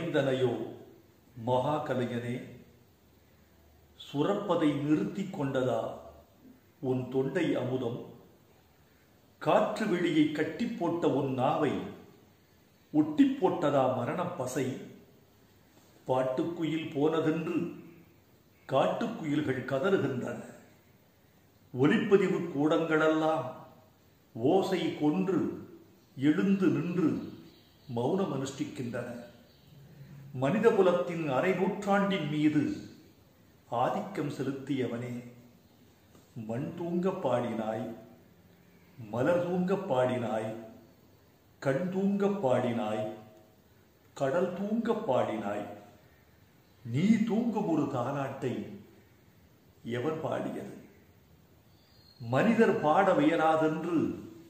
மறைந்தனையோ மகா கலைஞனே சுரப்பதை நிறுத்திக் கொண்டதா உன் தொண்டை அமுதம் காற்று வெளியை கட்டி போட்ட உன் நாவை ஒட்டி போட்டதா மரணப் பசை பாட்டுக்குயில் போனதென்று காட்டுக்குயில்கள் கதறுகின்றன ஒலிப்பதிவு கூடங்களெல்லாம் ஓசை கொன்று எழுந்து நின்று மௌனம் அனுஷ்டிக்கின்றன மனிதகுலத்தின் அரை நூற்றாண்டின் மீது ஆதிக்கம் செலுத்தியவனே மண் தூங்க பாடினாய் மலர் தூங்க பாடினாய் கண் தூங்க பாடினாய் கடல் தூங்க பாடினாய் நீ தூங்கும் ஒரு தாலாட்டை எவர் பாடியது மனிதர் பாட வியலாதென்று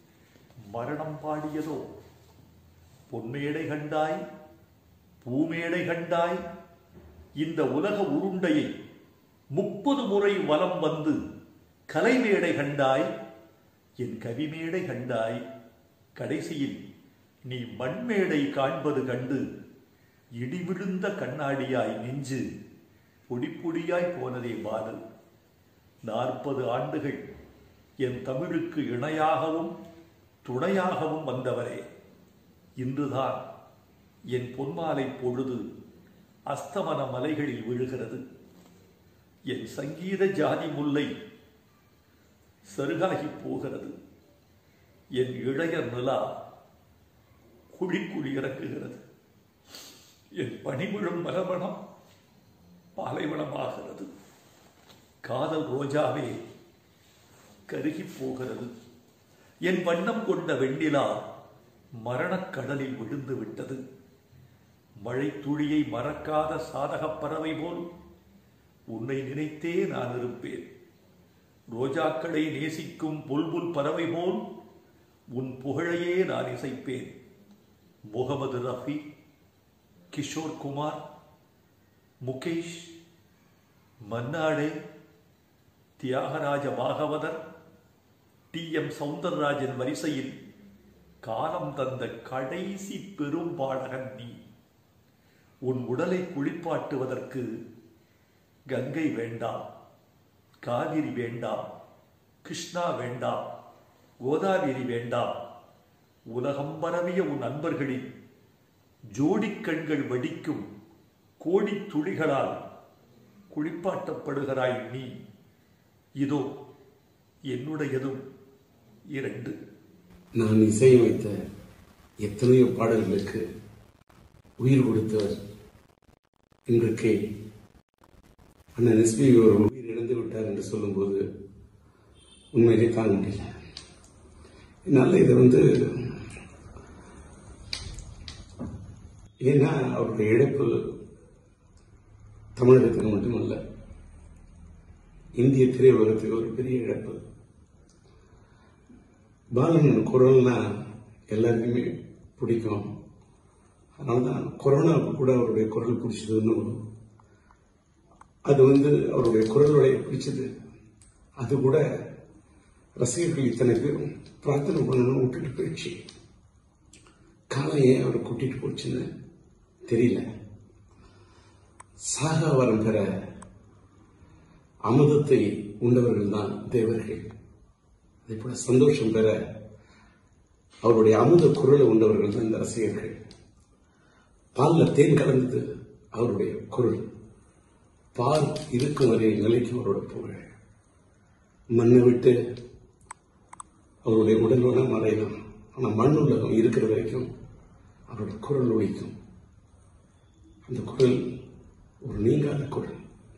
மரணம் பாடியதோ பொன்மேடை கண்டாய் பூமேடை கண்டாய் இந்த உலக உருண்டையை முப்பது முறை வலம் வந்து கலைமேடை கண்டாய் என் கவிமேடை கண்டாய் கடைசியில் நீ மண்மேடை காண்பது கண்டு இடிவிழுந்த கண்ணாடியாய் நெஞ்சு பொடி பொடியாய் போனதே பாடல் நாற்பது ஆண்டுகள் என் தமிழுக்கு இணையாகவும் துணையாகவும் வந்தவரே இன்றுதான் என் பொன்மாலை பொழுது அஸ்தமன மலைகளில் விழுகிறது என் சங்கீத ஜாதி முல்லை சருகாகி போகிறது என் இளைய நிலா குழிக்குழி இறக்குகிறது என் பனிவிழும் மலமணம் பாலைவனமாகிறது காதல் ரோஜாவே கருகி போகிறது என் வண்ணம் கொண்ட வெண்ணிலா மரணக் கடலில் விழுந்து விட்டது மழை துளியை மறக்காத சாதகப் பறவை போல் உன்னை நினைத்தே நான் இருப்பேன் ரோஜாக்களை நேசிக்கும் புல்புல் பறவை போல் உன் புகழையே நான் இசைப்பேன் முகமது ரஃபி கிஷோர் குமார் முகேஷ் மன்னாடே தியாகராஜ பாகவதர் டி எம் சவுந்தரராஜன் வரிசையில் காலம் தந்த கடைசி பெரும்பாடகன் நீ உன் உடலை குளிப்பாட்டுவதற்கு கங்கை வேண்டாம் காவிரி வேண்டாம் கிருஷ்ணா வேண்டாம் கோதாவரி வேண்டாம் உலகம் பரவிய உன் நண்பர்களின் ஜோடிக் கண்கள் வடிக்கும் கோடி துளிகளால் குளிப்பாட்டப்படுகிறாய் நீ இதோ என்னுடையதும் இரண்டு நான் இசையமைத்த எத்தனையோ பாடல்களுக்கு உயிர் கொடுத்தவர் இன்றைக்கு அண்ணன் எஸ்பி அவர்கள் உயிர் இழந்து விட்டார் என்று சொல்லும்போது உண்மையிலே தாங்க முடியல என்னால் இதை வந்து ஏன்னா அவருடைய இழப்பு தமிழகத்துக்கு மட்டுமல்ல இந்திய திரையுலகத்துக்கு ஒரு பெரிய இழப்பு பாலன் குரல்னா எல்லாருக்குமே பிடிக்கும் அதனாலதான் கொரோனாவுக்கு கூட அவருடைய குரல் பிடிச்சதுன்னு அது வந்து அவருடைய குரலுடைய பிடிச்சது அது கூட ரசிகர்கள் இத்தனை பேரும் பிரார்த்தனை பண்ணணும் விட்டுட்டு போயிடுச்சு காலம் ஏன் அவரை கூட்டிட்டு போச்சுன்னு தெரியல சாகா வரம் பெற அமுதத்தை உண்டவர்கள் தான் தேவர்கள் அதே போல சந்தோஷம் பெற அவருடைய அமுத குரலை உண்டவர்கள் தான் இந்த ரசிகர்கள் பால்ல தேன் கலந்தது அவருடைய குரல் பால் இருக்கும் வரை நிலைக்கும் அவரோட புகழ் மண்ணை விட்டு அவருடைய உடல் வேணா மறையலாம் ஆனா மண் உலகம் இருக்கிற வரைக்கும் அவருடைய குரல் ஒழிக்கும் அந்த குரல் ஒரு நீங்காத குரல்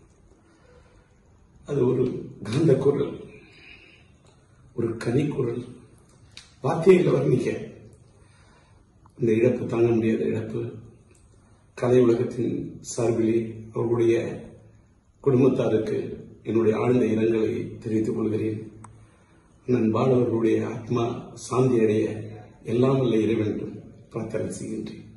அது ஒரு காந்த குரல் ஒரு கனிக்குரல் வார்த்தைகளை வர்ணிக்க இந்த இழப்பு தாங்க முடியாத இழப்பு கலை உலகத்தின் சார்பிலே அவர்களுடைய குடும்பத்தாருக்கு என்னுடைய ஆழ்ந்த இரங்கலை தெரிவித்துக் கொள்கிறேன் நான் பாடவர்களுடைய ஆத்மா சாந்தி அடைய எல்லாம் வல்ல இறைவனிடம் பிரார்த்தனை செய்கின்றேன்